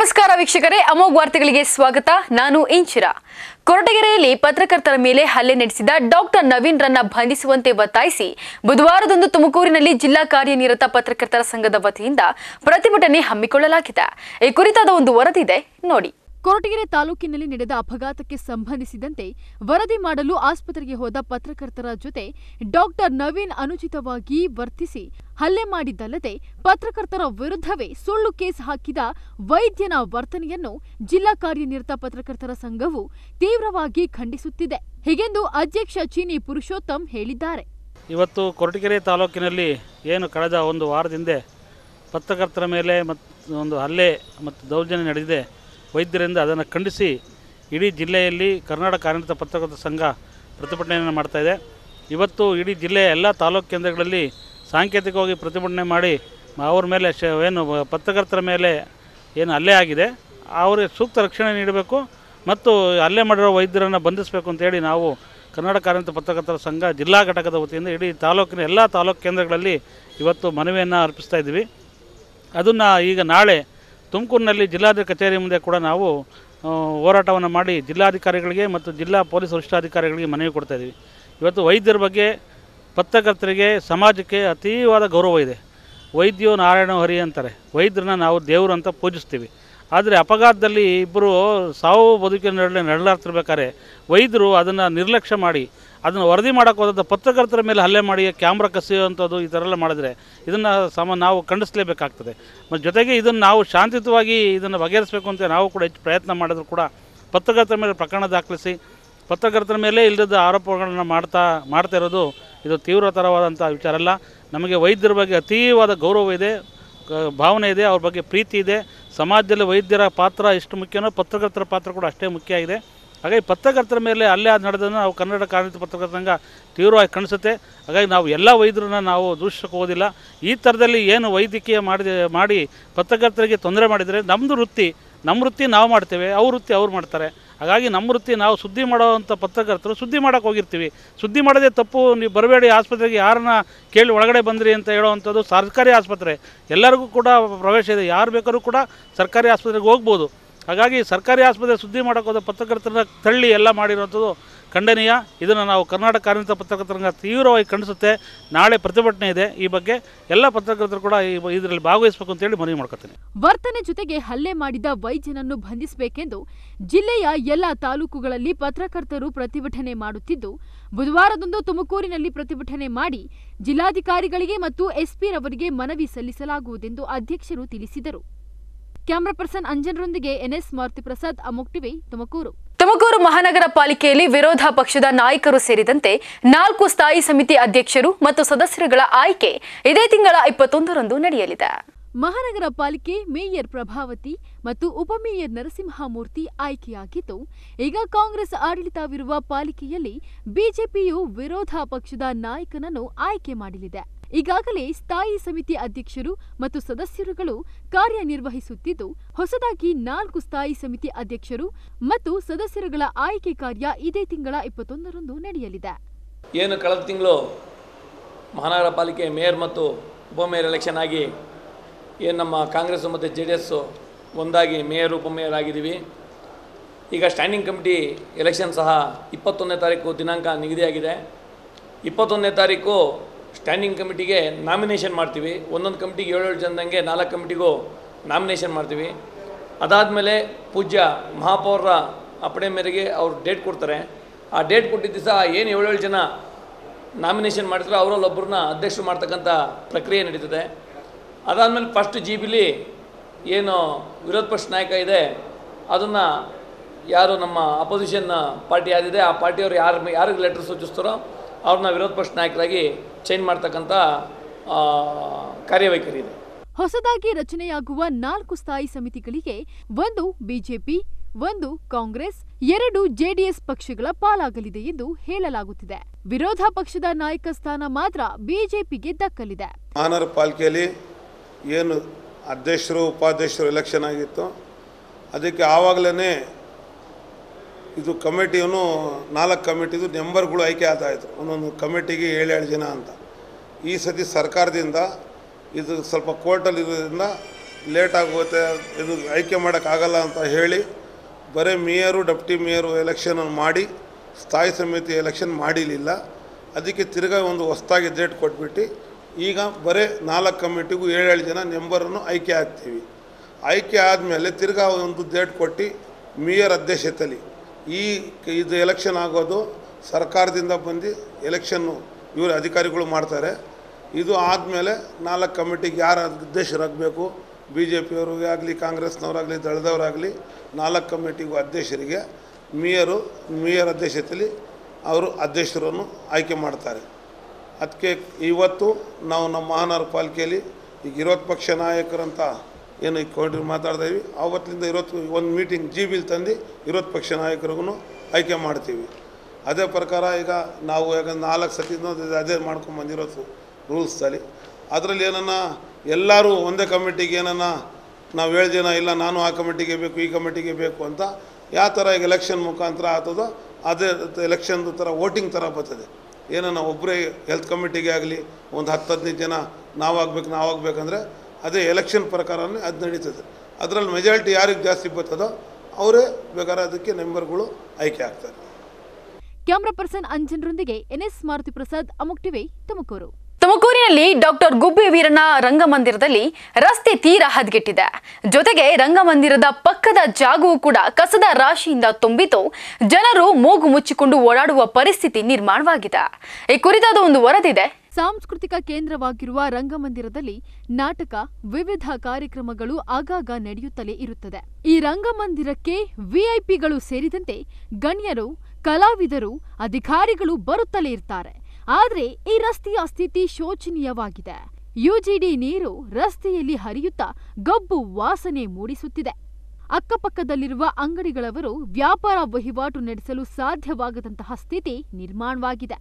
ನಮಸ್ಕಾರ ವೀಕ್ಷಕರೇ ಅಮೋಘ್ ವಾರ್ತೆಗಳಿಗೆ ಸ್ವಾಗತ ನಾನು ಇಂಚಿರ ಕೊರಟಗೆರೆಯಲ್ಲಿ ಪತ್ರಕರ್ತರ ಮೇಲೆ ಹಲ್ಲೆ ನಡೆಸಿದ ಡಾಕ್ಟರ್ ನವೀನ್ ರನ್ನ ಬಂಧಿಸುವಂತೆ ಒತ್ತಾಯಿಸಿ ಬುಧವಾರದಂದು ತುಮಕೂರಿನಲ್ಲಿ ಜಿಲ್ಲಾ ಕಾರ್ಯನಿರತ ಪತ್ರಕರ್ತರ ಸಂಘದ ವತಿಯಿಂದ ಪ್ರತಿಭಟನೆ ಹಮ್ಮಿಕೊಳ್ಳಲಾಗಿದೆ ಈ ಕುರಿತಾದ ಒಂದು ವರದಿ ಇದೆ ನೋಡಿ ಕೊರಟಗೆರೆ ತಾಲೂಕಿನಲ್ಲಿ ನಡೆದ ಅಪಘಾತಕ್ಕೆ ಸಂಬಂಧಿಸಿದಂತೆ ವರದಿ ಮಾಡಲು ಆಸ್ಪತ್ರೆಗೆ ಹೋದ ಪತ್ರಕರ್ತರ ಜೊತೆ ಡಾಕ್ಟರ್ ನವೀನ್ ಅನುಚಿತವಾಗಿ ವರ್ತಿಸಿ ಹಲ್ಲೆ ಮಾಡಿದ್ದಲ್ಲದೆ ಪತ್ರಕರ್ತರ ವಿರುದ್ಧವೇ ಸುಳ್ಳು ಕೇಸ್ ಹಾಕಿದ ವೈದ್ಯನ ವರ್ತನೆಯನ್ನು ಜಿಲ್ಲಾ ಕಾರ್ಯನಿರತ ಪತ್ರಕರ್ತರ ಸಂಘವು ತೀವ್ರವಾಗಿ ಖಂಡಿಸುತ್ತಿದೆ ಹೀಗೆಂದು ಅಧ್ಯಕ್ಷ ಚೀನಿ ಪುರುಷೋತ್ತಮ್ ಹೇಳಿದ್ದಾರೆ ಇವತ್ತು ಕೊರಟಗೆರೆ ತಾಲೂಕಿನಲ್ಲಿ ಏನು ಕಳೆದ ಒಂದು ವಾರದಿಂದ ಪತ್ರಕರ್ತರ ಮೇಲೆ ಮತ್ತು ಒಂದು ಹಲ್ಲೆ ಮತ್ತು ದೌರ್ಜನ್ಯ ನಡೆದಿದೆ ವೈದ್ಯರಿಂದ ಅದನ್ನು ಖಂಡಿಸಿ ಇಡೀ ಜಿಲ್ಲೆಯಲ್ಲಿ ಕರ್ನಾಟಕ ಕಾರ್ಯನಿರತ ಪತ್ರಕರ್ತರ ಸಂಘ ಪ್ರತಿಭಟನೆಯನ್ನು ಮಾಡ್ತಾಯಿದೆ ಇವತ್ತು ಇಡೀ ಜಿಲ್ಲೆಯ ಎಲ್ಲ ತಾಲೂಕು ಕೇಂದ್ರಗಳಲ್ಲಿ ಸಾಂಕೇತಿಕವಾಗಿ ಪ್ರತಿಭಟನೆ ಮಾಡಿ ಅವ್ರ ಮೇಲೆ ಶ ಏನು ಪತ್ರಕರ್ತರ ಮೇಲೆ ಏನು ಹಲ್ಲೆ ಆಗಿದೆ ಅವರಿಗೆ ಸೂಕ್ತ ರಕ್ಷಣೆ ನೀಡಬೇಕು ಮತ್ತು ಹಲ್ಲೆ ಮಾಡಿರೋ ವೈದ್ಯರನ್ನು ಬಂಧಿಸಬೇಕು ಅಂತೇಳಿ ನಾವು ಕರ್ನಾಟಕ ಕಾರ್ಯನಿರತ ಪತ್ರಕರ್ತರ ಸಂಘ ಜಿಲ್ಲಾ ಘಟಕದ ವತಿಯಿಂದ ಇಡೀ ತಾಲೂಕಿನ ಎಲ್ಲ ತಾಲೂಕು ಕೇಂದ್ರಗಳಲ್ಲಿ ಇವತ್ತು ಮನವಿಯನ್ನು ಅರ್ಪಿಸ್ತಾ ಇದ್ದೀವಿ ಅದನ್ನು ಈಗ ನಾಳೆ ತುಮಕೂರಿನಲ್ಲಿ ಜಿಲ್ಲಾಧಿಕಾರಿ ಕಚೇರಿ ಮುಂದೆ ಕೂಡ ನಾವು ಆ, ಹೋರಾಟವನ್ನು ಮಾಡಿ ಜಿಲ್ಲಾಧಿಕಾರಿಗಳಿಗೆ ಮತ್ತು ಜಿಲ್ಲಾ ಪೊಲೀಸ್ ವರಿಷ್ಠಾಧಿಕಾರಿಗಳಿಗೆ ಮನವಿ ಕೊಡ್ತಾ ಇದ್ದೀವಿ ಇವತ್ತು ವೈದ್ಯರ ಬಗ್ಗೆ ಪತ್ರಕರ್ತರಿಗೆ ಸಮಾಜಕ್ಕೆ ಅತೀವಾದ ಗೌರವ ಇದೆ ವೈದ್ಯೋ ನಾರಾಯಣ ಹರಿ ಅಂತಾರೆ ವೈದ್ಯರನ್ನ ನಾವು ದೇವರು ಅಂತ ಪೂಜಿಸ್ತೀವಿ ಆದರೆ ಅಪಘಾತದಲ್ಲಿ ಇಬ್ಬರು ಸಾವು ಬದುಕಿನ ನಡುವೆ ನರಳಾಡ್ತಿರ್ಬೇಕಾದ್ರೆ ವೈದ್ಯರು ಅದನ್ನು ನಿರ್ಲಕ್ಷ್ಯ ಮಾಡಿ ಅದನ್ನು ವರದಿ ಮಾಡೋಕ್ಕೆ ಹೋದಂಥ ಪತ್ರಕರ್ತರ ಮೇಲೆ ಹಲ್ಲೆ ಮಾಡಿ ಕ್ಯಾಮ್ರಾ ಕಸಿಯುವಂಥದ್ದು ಈ ಥರ ಎಲ್ಲ ಮಾಡಿದ್ರೆ ಇದನ್ನು ಸಮ ನಾವು ಖಂಡಿಸಲೇಬೇಕಾಗ್ತದೆ ಮತ್ತು ಜೊತೆಗೆ ಇದನ್ನು ನಾವು ಶಾಂತಿಯುತವಾಗಿ ಇದನ್ನು ಬಗೆಹರಿಸಬೇಕು ಅಂತ ನಾವು ಕೂಡ ಹೆಚ್ಚು ಪ್ರಯತ್ನ ಮಾಡಿದ್ರು ಕೂಡ ಪತ್ರಕರ್ತರ ಮೇಲೆ ಪ್ರಕರಣ ದಾಖಲಿಸಿ ಪತ್ರಕರ್ತರ ಮೇಲೆ ಇಲ್ಲದ ಆರೋಪಗಳನ್ನು ಮಾಡ್ತಾ ಮಾಡ್ತಾ ಇರೋದು ಇದು ತೀವ್ರತರವಾದಂಥ ವಿಚಾರ ಅಲ್ಲ ನಮಗೆ ವೈದ್ಯರ ಬಗ್ಗೆ ಅತೀವಾದ ಗೌರವ ಇದೆ ಕ- ಭಾವನೆ ಇದೆ ಅವ್ರ ಬಗ್ಗೆ ಪ್ರೀತಿ ಇದೆ ಸಮಾಜದಲ್ಲಿ ವೈದ್ಯರ ಪಾತ್ರ ಎಷ್ಟು ಮುಖ್ಯನೋ ಪತ್ರಕರ್ತರ ಪಾತ್ರ ಕೂಡ ಅಷ್ಟೇ ಮುಖ್ಯ ಆಗಿದೆ ಹಾಗಾಗಿ ಪತ್ರಕರ್ತರ ಮೇಲೆ ಅಲ್ಲೇ ಅದು ನಡೆದನ್ನು ನಾವು ಕನ್ನಡ ಕಾರ್ಮಿಕ ಪತ್ರಕರ್ತರ ಸಂಘ ತೀವ್ರವಾಗಿ ಕಾಣಿಸುತ್ತೆ ಹಾಗಾಗಿ ನಾವು ಎಲ್ಲ ವೈದ್ಯರನ್ನ ನಾವು ದೂಷಿಸಕ್ಕೆ ಹೋಗೋದಿಲ್ಲ ಈ ಥರದಲ್ಲಿ ಏನು ವೈದ್ಯಕೀಯ ಮಾಡಿದ ಮಾಡಿ ಪತ್ರಕರ್ತರಿಗೆ ತೊಂದರೆ ಮಾಡಿದರೆ ನಮ್ಮದು ವೃತ್ತಿ ನಮ್ಮ ವೃತ್ತಿ ನಾವು ಮಾಡ್ತೇವೆ ಅವ್ರ ವೃತ್ತಿ ಅವ್ರು ಮಾಡ್ತಾರೆ ಹಾಗಾಗಿ ನಮ್ಮ ವೃತ್ತಿ ನಾವು ಸುದ್ದಿ ಮಾಡೋವಂಥ ಪತ್ರಕರ್ತರು ಸುದ್ದಿ ಮಾಡೋಕೆ ಹೋಗಿರ್ತೀವಿ ಸುದ್ದಿ ಮಾಡೋದೇ ತಪ್ಪು ನೀವು ಬರಬೇಡಿ ಆಸ್ಪತ್ರೆಗೆ ಯಾರನ್ನ ಕೇಳಿ ಒಳಗಡೆ ಬಂದ್ರಿ ಅಂತ ಹೇಳೋವಂಥದ್ದು ಸರ್ಕಾರಿ ಆಸ್ಪತ್ರೆ ಎಲ್ಲರಿಗೂ ಕೂಡ ಪ್ರವೇಶ ಇದೆ ಯಾರು ಬೇಕಾದ್ರೂ ಕೂಡ ಸರ್ಕಾರಿ ಆಸ್ಪತ್ರೆಗೆ ಹೋಗ್ಬೋದು ಹಾಗಾಗಿ ಸರ್ಕಾರಿ ಆಸ್ಪತ್ರೆ ಸುದ್ದಿ ಮಾಡೋಕೆ ಹೋದ ಪತ್ರಕರ್ತರನ್ನ ತಳ್ಳಿ ಎಲ್ಲ ಮಾಡಿರೋಂಥದ್ದು ಖಂಡನೀಯ ಇದನ್ನು ನಾವು ಕರ್ನಾಟಕ ಕಾರ್ಮಿಕ ಪತ್ರಕರ್ತರಂಗ ತೀವ್ರವಾಗಿ ಖಂಡಿಸುತ್ತೆ ನಾಳೆ ಪ್ರತಿಭಟನೆ ಇದೆ ಈ ಬಗ್ಗೆ ಎಲ್ಲ ಪತ್ರಕರ್ತರು ಕೂಡ ಈ ಇದರಲ್ಲಿ ಭಾಗವಹಿಸಬೇಕು ಅಂತೇಳಿ ಮನವಿ ಮಾಡ್ಕೊತೀನಿ ವರ್ತನೆ ಜೊತೆಗೆ ಹಲ್ಲೆ ಮಾಡಿದ ವೈದ್ಯನನ್ನು ಬಂಧಿಸಬೇಕೆಂದು ಜಿಲ್ಲೆಯ ಎಲ್ಲ ತಾಲೂಕುಗಳಲ್ಲಿ ಪತ್ರಕರ್ತರು ಪ್ರತಿಭಟನೆ ಮಾಡುತ್ತಿದ್ದು ಬುಧವಾರದಂದು ತುಮಕೂರಿನಲ್ಲಿ ಪ್ರತಿಭಟನೆ ಮಾಡಿ ಜಿಲ್ಲಾಧಿಕಾರಿಗಳಿಗೆ ಮತ್ತು ಎಸ್ಪಿರವರಿಗೆ ಮನವಿ ಸಲ್ಲಿಸಲಾಗುವುದೆಂದು ಅಧ್ಯಕ್ಷರು ತಿಳಿಸಿದರು ಕ್ಯಾಮರಾ ಪರ್ಸನ್ ಅಂಜನ್ರೊಂದಿಗೆ ಎನ್ಎಸ್ ಮಾರುತಿಪ್ರಸಾದ್ ಅಮೋಕ್ ಟಿವಿ ತುಮಕೂರು ತುಮಕೂರು ಮಹಾನಗರ ಪಾಲಿಕೆಯಲ್ಲಿ ವಿರೋಧ ಪಕ್ಷದ ನಾಯಕರು ಸೇರಿದಂತೆ ನಾಲ್ಕು ಸ್ಥಾಯಿ ಸಮಿತಿ ಅಧ್ಯಕ್ಷರು ಮತ್ತು ಸದಸ್ಯರುಗಳ ಆಯ್ಕೆ ಇದೇ ತಿಂಗಳ ಇಪ್ಪತ್ತೊಂದರಂದು ನಡೆಯಲಿದೆ ಮಹಾನಗರ ಪಾಲಿಕೆ ಮೇಯರ್ ಪ್ರಭಾವತಿ ಮತ್ತು ಉಪಮೇಯರ್ ನರಸಿಂಹಮೂರ್ತಿ ಆಯ್ಕೆಯಾಗಿದ್ದು ಈಗ ಕಾಂಗ್ರೆಸ್ ಆಡಳಿತವಿರುವ ಪಾಲಿಕೆಯಲ್ಲಿ ಬಿಜೆಪಿಯು ವಿರೋಧ ಪಕ್ಷದ ನಾಯಕನನ್ನು ಆಯ್ಕೆ ಮಾಡಲಿದೆ ಈಗಾಗಲೇ ಸ್ಥಾಯಿ ಸಮಿತಿ ಅಧ್ಯಕ್ಷರು ಮತ್ತು ಸದಸ್ಯರುಗಳು ಕಾರ್ಯನಿರ್ವಹಿಸುತ್ತಿದ್ದು ಹೊಸದಾಗಿ ನಾಲ್ಕು ಸ್ಥಾಯಿ ಸಮಿತಿ ಅಧ್ಯಕ್ಷರು ಮತ್ತು ಸದಸ್ಯರುಗಳ ಆಯ್ಕೆ ಕಾರ್ಯ ಇದೇ ತಿಂಗಳ ಇಪ್ಪತ್ತೊಂದರಂದು ನಡೆಯಲಿದೆ ಏನು ಕಳೆದ ತಿಂಗಳು ಮಹಾನಗರ ಪಾಲಿಕೆ ಮೇಯರ್ ಮತ್ತು ಉಪಮೇಯರ್ ಎಲೆಕ್ಷನ್ ಆಗಿ ಏನು ನಮ್ಮ ಕಾಂಗ್ರೆಸ್ಸು ಮತ್ತು ಜೆ ಡಿ ಎಸ್ಸು ಒಂದಾಗಿ ಮೇಯರ್ ಉಪಮೇಯರ್ ಆಗಿದ್ದೀವಿ ಈಗ ಸ್ಟ್ಯಾಂಡಿಂಗ್ ಕಮಿಟಿ ಎಲೆಕ್ಷನ್ ಸಹ ಇಪ್ಪತ್ತೊಂದನೇ ತಾರೀಕು ದಿನಾಂಕ ನಿಗದಿಯಾಗಿದೆ ಇಪ್ಪತ್ತೊಂದನೇ ತಾರೀಕು ಸ್ಟ್ಯಾಂಡಿಂಗ್ ಕಮಿಟಿಗೆ ನಾಮಿನೇಷನ್ ಮಾಡ್ತೀವಿ ಒಂದೊಂದು ಕಮಿಟಿಗೆ ಏಳೇಳು ಜನದಂಗೆ ನಾಲ್ಕು ಕಮಿಟಿಗೂ ನಾಮಿನೇಷನ್ ಮಾಡ್ತೀವಿ ಅದಾದಮೇಲೆ ಪೂಜ್ಯ ಮಹಾಪೌರರ ಅಪ್ಪಣೆ ಮೇರೆಗೆ ಅವ್ರು ಡೇಟ್ ಕೊಡ್ತಾರೆ ಆ ಡೇಟ್ ಕೊಟ್ಟಿದ್ದ ದಿವಸ ಏನು ಏಳೇಳು ಜನ ನಾಮಿನೇಷನ್ ಮಾಡಿದ್ರು ಅವರಲ್ಲೊಬ್ಬರನ್ನ ಅಧ್ಯಕ್ಷರು ಮಾಡ್ತಕ್ಕಂಥ ಪ್ರಕ್ರಿಯೆ ನಡೀತದೆ ಅದಾದಮೇಲೆ ಫಸ್ಟ್ ಜಿ ಬಿಲಿ ಏನು ವಿರೋಧ ಪಕ್ಷ ನಾಯಕ ಇದೆ ಅದನ್ನು ಯಾರು ನಮ್ಮ ಅಪೋಸಿಷನ್ ಪಾರ್ಟಿ ಯಾರಿದೆ ಆ ಪಾರ್ಟಿಯವರು ಯಾರು ಯಾರಿಗೆ ಲೆಟ್ರ್ ಸೂಚಿಸ್ತಾರೋ ಅವ್ರನ್ನ ವಿರೋಧ ಪಕ್ಷ ನಾಯಕರಾಗಿ ಚೇಂಜ್ ಮಾಡ್ತಕ್ಕಂಥ ಆ, ಕಾರ್ಯವೈಖರಿ ಇದೆ ಹೊಸದಾಗಿ ರಚನೆಯಾಗುವ ನಾಲ್ಕು ಸ್ಥಾಯಿ ಸಮಿತಿಗಳಿಗೆ ಒಂದು ಬಿಜೆಪಿ ಒಂದು ಕಾಂಗ್ರೆಸ್ ಎರಡು ಜೆಡಿಎಸ್ ಪಕ್ಷಗಳ ಪಾಲಾಗಲಿದೆ ಎಂದು ಹೇಳಲಾಗುತ್ತಿದೆ ವಿರೋಧ ಪಕ್ಷದ ನಾಯಕ ಸ್ಥಾನ ಮಾತ್ರ ಬಿಜೆಪಿಗೆ ದಕ್ಕಲಿದೆ ಮಹಾನಗರ ಪಾಲಿಕೆಯಲ್ಲಿ ಏನು ಅಧ್ಯಕ್ಷರು ಉಪಾಧ್ಯಕ್ಷರು ಎಲೆಕ್ಷನ್ ಆಗಿತ್ತು ಅದಕ್ಕೆ ಆವಾಗಲೇ ಇದು ಕಮಿಟಿಯನ್ನು ನಾಲ್ಕು ಕಮಿಟಿದು ನೆಂಬರ್ಗಳು ಆಯ್ಕೆ ಆಗ್ತಾಯಿದ್ರು ಒಂದೊಂದು ಕಮಿಟಿಗೆ ಏಳೇಳು ಜನ ಅಂತ ಈ ಸತಿ ಸರ್ಕಾರದಿಂದ ಇದು ಸ್ವಲ್ಪ ಕೋರ್ಟಲ್ಲಿ ಇರೋದ್ರಿಂದ ಲೇಟ್ ಆಗುತ್ತೆ ಇದು ಆಯ್ಕೆ ಮಾಡೋಕ್ಕಾಗಲ್ಲ ಅಂತ ಹೇಳಿ ಬರೀ ಮೇಯರು ಡೆಪ್ಟಿ ಮೇಯರು ಎಲೆಕ್ಷನನ್ನು ಮಾಡಿ ಸ್ಥಾಯಿ ಸಮಿತಿ ಎಲೆಕ್ಷನ್ ಮಾಡಿರಲಿಲ್ಲ ಅದಕ್ಕೆ ತಿರ್ಗಾ ಒಂದು ಹೊಸ್ದಾಗಿ ಡೇಟ್ ಕೊಟ್ಬಿಟ್ಟು ಈಗ ಬರೀ ನಾಲ್ಕು ಕಮಿಟಿಗೂ ಏಳೇಳು ಜನ ಮೆಂಬರನ್ನು ಆಯ್ಕೆ ಆಗ್ತೀವಿ ಆಯ್ಕೆ ಆದಮೇಲೆ ತಿರ್ಗಾ ಒಂದು ಡೇಟ್ ಕೊಟ್ಟು ಮೇಯರ್ ಅಧ್ಯಕ್ಷತೆಯಲ್ಲಿ ಈ ಇದು ಎಲೆಕ್ಷನ್ ಆಗೋದು ಸರ್ಕಾರದಿಂದ ಬಂದು ಎಲೆಕ್ಷನ್ನು ಇವರು ಅಧಿಕಾರಿಗಳು ಮಾಡ್ತಾರೆ ಇದು ಆದಮೇಲೆ ನಾಲ್ಕು ಕಮಿಟಿಗೆ ಯಾರು ಅಧ್ಯಕ್ಷರಾಗಬೇಕು ಬಿ ಜೆ ಪಿಯವ್ರಿಗೆ ಆಗಲಿ ಕಾಂಗ್ರೆಸ್ನವರಾಗಲಿ ದಳದವರಾಗಲಿ ನಾಲ್ಕು ಕಮಿಟಿಗೂ ಅಧ್ಯಕ್ಷರಿಗೆ ಮೇಯರು ಮೇಯರ್ ಅಧ್ಯಕ್ಷತೆಯಲ್ಲಿ ಅವರು ಅಧ್ಯಕ್ಷರನ್ನು ಆಯ್ಕೆ ಮಾಡ್ತಾರೆ ಅದಕ್ಕೆ ಇವತ್ತು ನಾವು ನಮ್ಮ ಮಹಾನಗರ ಪಾಲಿಕೆಯಲ್ಲಿ ಈಗ ವಿರೋಧ ಪಕ್ಷ ನಾಯಕರಂತ ಏನು ಈಗ ಕೊಂಡ್ರಿ ಮಾತಾಡ್ತಾ ಇದ್ವಿ ಆವತ್ತಿಂದ ಇವತ್ತು ಒಂದು ಮೀಟಿಂಗ್ ಜಿ ಬಿಲ್ ತಂದು ವಿರೋಧ ಪಕ್ಷ ನಾಯಕರಿಗೂ ಆಯ್ಕೆ ಮಾಡ್ತೀವಿ ಅದೇ ಪ್ರಕಾರ ಈಗ ನಾವು ಈಗ ನಾಲ್ಕು ಸತಿನೂ ಅದೇ ಮಾಡ್ಕೊಂಡು ಬಂದಿರೋದು ರೂಲ್ಸಲ್ಲಿ ಅದರಲ್ಲಿ ಏನನ್ನ ಎಲ್ಲರೂ ಒಂದೇ ಕಮಿಟಿಗೆ ಏನನ್ನ ನಾವು ಏಳು ಜನ ಇಲ್ಲ ನಾನು ಆ ಕಮಿಟಿಗೆ ಬೇಕು ಈ ಕಮಿಟಿಗೆ ಬೇಕು ಅಂತ ಯಾವ ಥರ ಈಗ ಎಲೆಕ್ಷನ್ ಮುಖಾಂತರ ಆಗ್ತದೋ ಅದೇ ಎಲೆಕ್ಷನ್ದು ಥರ ವೋಟಿಂಗ್ ಥರ ಬರ್ತದೆ ಏನನ್ನ ಒಬ್ಬರೇ ಹೆಲ್ತ್ ಕಮಿಟಿಗೆ ಆಗಲಿ ಒಂದು ಹತ್ತು ಹದಿನೈದು ಜನ ನಾವಾಗಬೇಕು ನಾವಾಗಬೇಕಂದ್ರೆ ಅದೇ ಎಲೆಕ್ಷನ್ ಪ್ರಕಾರನೇ ಅದು ನಡೀತದೆ ಅದರಲ್ಲಿ ಮೆಜಾರಿಟಿ ಯಾರಿಗೆ ಜಾಸ್ತಿ ಬರ್ತದೋ ಅವರೇ ಬೇಕಾದ್ರೆ ಅದಕ್ಕೆ ಮೆಂಬರ್ಗಳು ಆಯ್ಕೆ ಆಗ್ತಾರೆ ಕ್ಯಾಮರಾ ಪರ್ಸನ್ ಅಂಜನ್ರೊಂದಿಗೆ ಎನ್ಎಸ್ ಮಾರುತಿ ಪ್ರಸಾದ್ ಅಮುಕ್ ಟಿವಿ ತುಮಕೂರು ತುಮಕೂರಿನಲ್ಲಿ ಡಾಕ್ಟರ್ ಗುಬ್ಬಿ ವೀರಣ್ಣ ರಂಗಮಂದಿರದಲ್ಲಿ ರಸ್ತೆ ತೀರಾ ಹದಗೆಟ್ಟಿದೆ ಜೊತೆಗೆ ರಂಗಮಂದಿರದ ಪಕ್ಕದ ಜಾಗವು ಕೂಡ ಕಸದ ರಾಶಿಯಿಂದ ತುಂಬಿದ್ದು ಜನರು ಮೂಗು ಮುಚ್ಚಿಕೊಂಡು ಓಡಾಡುವ ಪರಿಸ್ಥಿತಿ ನಿರ್ಮಾಣವಾಗಿದೆ ಈ ಕುರಿತಾದ ಒಂದು ವರದಿದೆ ಸಾಂಸ್ಕೃತಿಕ ಕೇಂದ್ರವಾಗಿರುವ ರಂಗಮಂದಿರದಲ್ಲಿ ನಾಟಕ ವಿವಿಧ ಕಾರ್ಯಕ್ರಮಗಳು ಆಗಾಗ ನಡೆಯುತ್ತಲೇ ಇರುತ್ತದೆ ಈ ರಂಗಮಂದಿರಕ್ಕೆ ವಿಐಪಿಗಳು ಸೇರಿದಂತೆ ಗಣ್ಯರು ಕಲಾವಿದರು ಅಧಿಕಾರಿಗಳು ಬರುತ್ತಲೇ ಇರ್ತಾರೆ ಆದ್ರೆ ಈ ರಸ್ತೆಯ ಸ್ಥಿತಿ ಶೋಚನೀಯವಾಗಿದೆ ಯುಜಿಡಿ ನೀರು ರಸ್ತೆಯಲ್ಲಿ ಹರಿಯುತ್ತಾ ಗಬ್ಬು ವಾಸನೆ ಮೂಡಿಸುತ್ತಿದೆ ಅಕ್ಕಪಕ್ಕದಲ್ಲಿರುವ ಅಂಗಡಿಗಳವರು ವ್ಯಾಪಾರ ವಹಿವಾಟು ನಡೆಸಲು ಸಾಧ್ಯವಾಗದಂತಹ ಸ್ಥಿತಿ ನಿರ್ಮಾಣವಾಗಿದೆ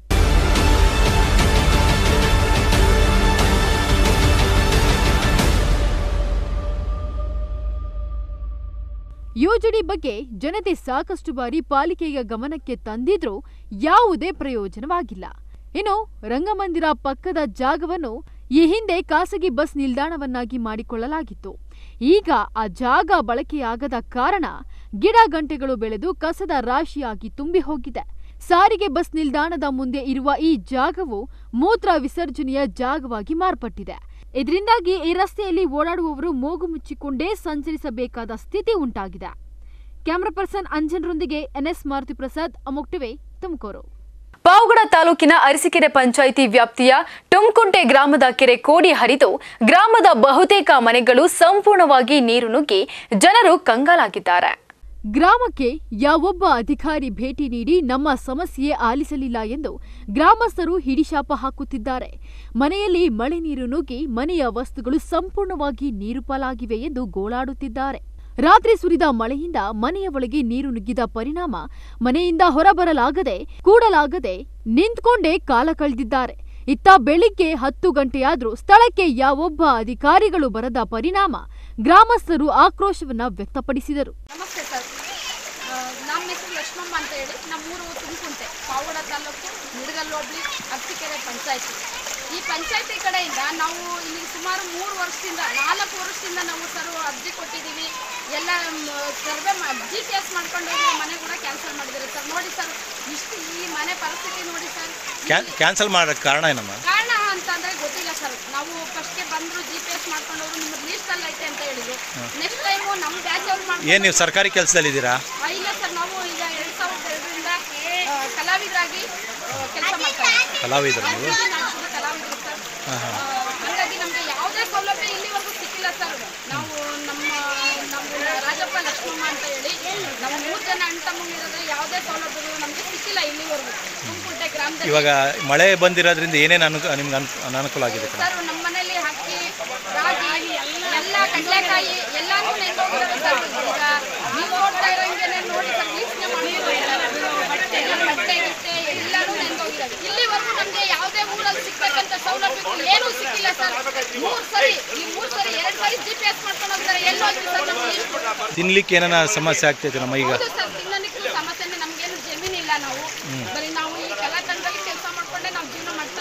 ಯೋಜನೆ ಬಗ್ಗೆ ಜನತೆ ಸಾಕಷ್ಟು ಬಾರಿ ಪಾಲಿಕೆಯ ಗಮನಕ್ಕೆ ತಂದಿದ್ರೂ ಯಾವುದೇ ಪ್ರಯೋಜನವಾಗಿಲ್ಲ ಇನ್ನು ರಂಗಮಂದಿರ ಪಕ್ಕದ ಜಾಗವನ್ನು ಈ ಹಿಂದೆ ಖಾಸಗಿ ಬಸ್ ನಿಲ್ದಾಣವನ್ನಾಗಿ ಮಾಡಿಕೊಳ್ಳಲಾಗಿತ್ತು ಈಗ ಆ ಜಾಗ ಬಳಕೆಯಾಗದ ಕಾರಣ ಗಿಡ ಗಂಟೆಗಳು ಬೆಳೆದು ಕಸದ ರಾಶಿಯಾಗಿ ತುಂಬಿ ಹೋಗಿದೆ ಸಾರಿಗೆ ಬಸ್ ನಿಲ್ದಾಣದ ಮುಂದೆ ಇರುವ ಈ ಜಾಗವು ಮೂತ್ರ ವಿಸರ್ಜನೆಯ ಜಾಗವಾಗಿ ಮಾರ್ಪಟ್ಟಿದೆ ಇದರಿಂದಾಗಿ ಈ ರಸ್ತೆಯಲ್ಲಿ ಓಡಾಡುವವರು ಮೂಗು ಮುಚ್ಚಿಕೊಂಡೇ ಸಂಚರಿಸಬೇಕಾದ ಸ್ಥಿತಿ ಉಂಟಾಗಿದೆ ಕ್ಯಾಮರಾ ಪರ್ಸನ್ ಅಂಜನ್ರೊಂದಿಗೆ ಎನ್ಎಸ್ ಮಾರುತಿ ಪ್ರಸಾದ್ ಅಮೋಕ್ ಟಿವಿ ತುಮಕೂರು ಪಾವಗಡ ತಾಲೂಕಿನ ಅರಸೀಕೆರೆ ಪಂಚಾಯಿತಿ ವ್ಯಾಪ್ತಿಯ ಟುಮ್ಕುಂಟೆ ಗ್ರಾಮದ ಕೆರೆ ಕೋಡಿ ಹರಿದು ಗ್ರಾಮದ ಬಹುತೇಕ ಮನೆಗಳು ಸಂಪೂರ್ಣವಾಗಿ ನೀರು ನುಗ್ಗಿ ಜನರು ಕಂಗಾಲಾಗಿದ್ದಾರೆ ಗ್ರಾಮಕ್ಕೆ ಯಾವೊಬ್ಬ ಅಧಿಕಾರಿ ಭೇಟಿ ನೀಡಿ ನಮ್ಮ ಸಮಸ್ಯೆ ಆಲಿಸಲಿಲ್ಲ ಎಂದು ಗ್ರಾಮಸ್ಥರು ಹಿಡಿಶಾಪ ಹಾಕುತ್ತಿದ್ದಾರೆ ಮನೆಯಲ್ಲಿ ಮಳೆ ನೀರು ನುಗ್ಗಿ ಮನೆಯ ವಸ್ತುಗಳು ಸಂಪೂರ್ಣವಾಗಿ ನೀರು ಪಾಲಾಗಿವೆ ಎಂದು ಗೋಳಾಡುತ್ತಿದ್ದಾರೆ ರಾತ್ರಿ ಸುರಿದ ಮಳೆಯಿಂದ ಮನೆಯ ಒಳಗೆ ನೀರು ನುಗ್ಗಿದ ಪರಿಣಾಮ ಮನೆಯಿಂದ ಹೊರಬರಲಾಗದೆ ಕೂಡಲಾಗದೆ ನಿಂತ್ಕೊಂಡೇ ಕಾಲ ಕಳೆದಿದ್ದಾರೆ ಇತ್ತ ಬೆಳಿಗ್ಗೆ ಹತ್ತು ಗಂಟೆಯಾದ್ರೂ ಸ್ಥಳಕ್ಕೆ ಯಾವೊಬ್ಬ ಅಧಿಕಾರಿಗಳು ಬರದ ಪರಿಣಾಮ ಗ್ರಾಮಸ್ಥರು ಆಕ್ರೋಶವನ್ನ ವ್ಯಕ್ತಪಡಿಸಿದರು ನಮಸ್ತೆ ಸರ್ ಆ, ನಮ್ಮ ಹೆಸರು ಲಕ್ಷ್ಮಮ್ಮ ಅಂತ ಹೇಳಿ ನಮ್ಮೂರು ತುಮಕುಂಟೆ ಪಾವಗಡ ತಾಲೂಕು ನಿಡಗಲ್ ಹೋಬಳಿ ಅರ್ತಿಕೆರೆ ಪಂಚಾಯತಿ ಈ ಪಂಚಾಯತಿ ಕಡೆಯಿಂದ ನಾವು ಇಲ್ಲಿ ಸುಮಾರು ಮೂರು ವರ್ಷದಿಂದ ನಾಲ್ಕು ವರ್ಷದಿಂದ ನಾವು ಸರ್ ಅರ್ಜಿ ಕೊಟ್ಟಿದ್ದೀವಿ ಎಲ್ಲ ಸರ್ವೆ ಜಿ ಪಿ ಎಸ್ ಮಾಡ್ಕೊಂಡು ಹೋಗಿರೋ ಮನೆ ಕೂಡ ಕ್ಯಾನ್ಸಲ್ ಮಾಡಿದ್ದಾರೆ ಸರ್ ನೋಡಿ ಸರ್ ಇಷ್ಟು ಈ ಮನೆ ಪರಿಸ್ಥಿತಿ ನೋಡಿ ಸರ್ ಕ್ಯಾನ್ಸಲ್ ಮಾಡೋಕ್ಕೆ ಕಾರಣ ಏನಮ್ಮ ಕಾರಣ ಅಂತಂದ್ರೆ ಗೊತ್ತಿಲ್ಲ ಸರ್ ನಾವು ಫಸ್ಟ್ಗೆ ಬಂದ್ರು ಜಿ ಪಿ ಎಸ್ ಮಾಡ್ಕೊಂಡವ್ರು ನಿಮ್ಮ ಲೀಸ್ಟಲ್ಲಿ ಐತೆ ಅಂತ ಹೇಳಿದ್ರು ನೆಕ್ಸ್ಟ್ ಟೈಮು ನಮ್ಮ ಬ್ಯಾಚ್ ಅವ್ರು ಮಾಡ್ಕೊಂಡು ಏನು ನೀವು ಸರ್ಕಾರಿ ಕೆಲಸದಲ್ಲಿದ್ದೀರಾ ಆ, ಇಲ್ಲ ಸರ್ ನಾವು ಈಗ ಎರಡ್ ಸಾವಿರದ ಎರಡರಿಂದ ಆ, ಕಲಾವಿದರಾಗಿ ಕೆಲಸ ಮಾಡ್ತಾ ಇದ್ದೀವಿ ಕಲಾವಿದರು ನೀವು ಬೀದಿ ನಾಟಕದ ಕಲಾವಿದರು ಸರ್ ಆ, ಹಾಗಾಗಿ ನಮಗೆ ಯಾವುದೇ ಸೌಲಭ್ಯ ಇಲ್ಲಿವರೆಗೂ ಸಿಕ್ಕಿಲ್ಲ ಸರ್ ನಾವು ನಮ್ಮ ನಮ್ಮ ರಾಜಪ್ಪ ಲಕ್ಷ್ಮಮ್ಮ ಅಂತ ಹೇಳಿ ನಾವು ಮೂರು ಜನ ಅಣ್ಣ ತಮ್ಮಂಗಿರೋದ್ರೆ ಯಾವುದೇ ಸೌಲಭ್ಯಗಳು ನಮಗೆ ಸಿಕ್ಕಿಲ್ಲ ಇಲ್ಲಿವರೆಗೂ ತುಮಕುಂಟೆ ಗ್ರಾಮದಲ್ಲಿ ಇವಾಗ ಮಳೆ ಬಂದಿರೋದ್ರಿಂದ ಏನೇನು ಅನುಕ ನಿಮ್ಗೆ ಅನು ಅನಾನುಕೂಲ ಆಗಿದೆ ಕಣ ಸರ್ ನಮ್ಮ ಮನೇಲಿ ಅಕ್ಕಿ ರಾಗಿ ಎಲ್ಲ ಕಡಲೆಕಾಯಿ ಎಲ್ಲಾನು ನೆನ್ಪೋಗಿದ್ದಾರೆ ಸರ್ ಈಗ ನೀವು ನೋಡ್ತಾ ಇರೋಂಗೆನೆ ನೋಡಿ ಸರ್ ವೀಕ್ಷಣೆ ಮಾಡ್ಬೋದು ಬಟ್ಟೆ ಬಟ್ಟೆ ಗಿಟ್ಟೆ ಎಲ್ಲಾನು ನೆನ್ಪೋಗಿದ್ದಾವೆ ಇಲ್ಲಿವರೆಗೂ ನಮಗೆ ಯಾವುದೇ ಊರಲ್ಲಿ ಸಿಗ್ತಕ್ಕಂಥ ಸೌಲಭ್ಯಗಳು ಏನೂ ಸಿಕ್ಕಿಲ್ಲ ಸರ್ ಮೂರು ಸರಿ ಈ ಮೂರು ಸರಿ ಎರಡು ಸರಿ ಜಿ ಪಿ ಎಸ್ ಮಾಡ್ಕೊಂಡು ಹೋಗ್ತಾರೆ ಎಲ್ಲೋ ಸರ್ ನಮ್ಗೆ ಎಷ್ಟು ತಿನ್ಲಿಕ್ಕೆ ಏನಾನ ಸಮಸ್ಯೆ ಆಗ್ತೈತೆ ನಮ್ಮ ಈಗ ಹೌದು ಸರ್ ತಿನ್ನಲಿಕ್ಕೂ ಸಮಸ್ಯೆನೇ ನಮಗೇನು ಜಮೀನಿಲ್ಲ ನಾವು ಬರೀ ನಾವು ಈ ಕಲಾತಂಡದಲ್ಲಿ ಕೆಲಸ ಮಾಡ್ಕೊಂಡೇ ನಾವು ಜೀವನ ಮಾಡ್ತಾ ಇರೋದು